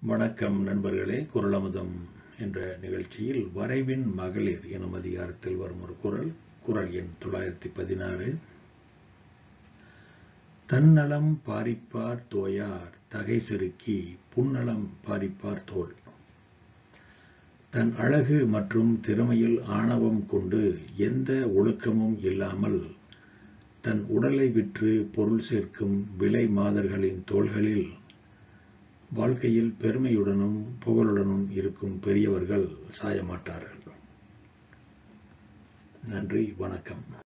வணக்கம் நண்பர்களே குரலமுதம் என்ற நிகழ்ச்சியில் வரைவின் மகளிர் எனும் அதிகாரத்தில் வரும் ஒரு குரல் குரல் எண் தொள்ளாயிரத்தி பதினாறு தன்னலம் பாரிப்பார் தோயார் தகை செருக்கி புன்னலம் பாரிப்பார் தோல் தன் அழகு மற்றும் திறமையில் ஆணவம் கொண்டு எந்த ஒழுக்கமும் இல்லாமல் தன் உடலை விற்று பொருள் சேர்க்கும் விலை மாதர்களின் தோள்களில் வாழ்க்கையில் பெருமையுடனும் புகழுடனும் இருக்கும் பெரியவர்கள் சாயமாட்டார்கள் நன்றி வணக்கம்